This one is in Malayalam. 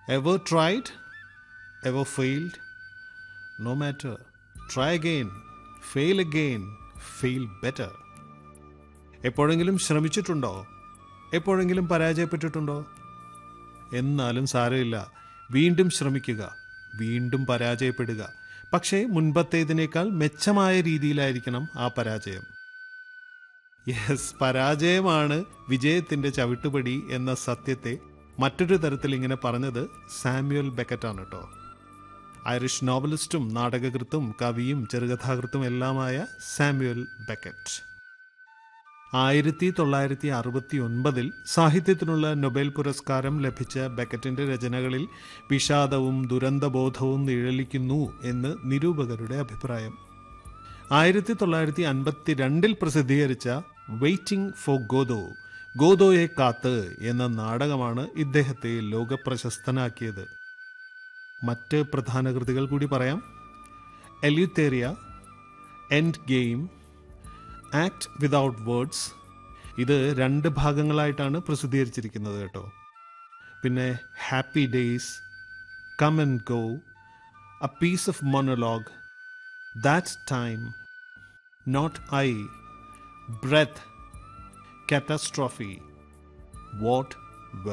ever tried ever failed no matter try again fail again fail better എപ്പോഴെങ്കിലും ശ്രമിച്ചിട്ടുണ്ടോ എപ്പോഴെങ്കിലും പരാജയപ്പെട്ടിട്ടുണ്ടോ എന്നാലും സാരമില്ല വീണ്ടും ശ്രമിക്കുക വീണ്ടും പരാജയപ്പെടുക പക്ഷേ മുൻപത്തേതിനേക്കാൾ മെച്ചമായ രീതിയിലായിരിക്കണം ആ പരാജയം യെസ് പരാജയമാണ് വിജയത്തിന്റെ ചവിട്ടുപടി എന്ന സത്യത്തെ മറ്റൊരു തരത്തിൽ ഇങ്ങനെ പറഞ്ഞത് സാമ്യുവൽ ബെക്കറ്റാണ് കേട്ടോ ഐറിഷ് നോവലിസ്റ്റും നാടകകൃത്തും കവിയും ചെറുകഥാകൃത്തും എല്ലാമായ സാമ്യുവൽ ബെക്കറ്റ് ആയിരത്തി തൊള്ളായിരത്തി അറുപത്തി ഒൻപതിൽ സാഹിത്യത്തിനുള്ള നൊബേൽ പുരസ്കാരം ലഭിച്ച ബെക്കറ്റിന്റെ രചനകളിൽ വിഷാദവും ദുരന്തബോധവും നിഴലിക്കുന്നു എന്ന് നിരൂപകരുടെ അഭിപ്രായം ആയിരത്തി തൊള്ളായിരത്തി അൻപത്തി രണ്ടിൽ പ്രസിദ്ധീകരിച്ച വെയിറ്റിംഗ് ഫോർ ഗോദോ ഗോദോയെ കാത്ത് എന്ന നാടകമാണ് ഇദ്ദേഹത്തെ ലോകപ്രശസ്തനാക്കിയത് മറ്റ് പ്രധാന കൃതികൾ കൂടി പറയാം Eleutheria endgame act without words ഇത് രണ്ട് ഭാഗങ്ങളായിട്ടാണ് പ്രസിദ്ധീകരിച്ചിരിക്കുന്നത് കേട്ടോ പിന്നെ happy days come and go a piece of monologue that time not I breath catastrophe what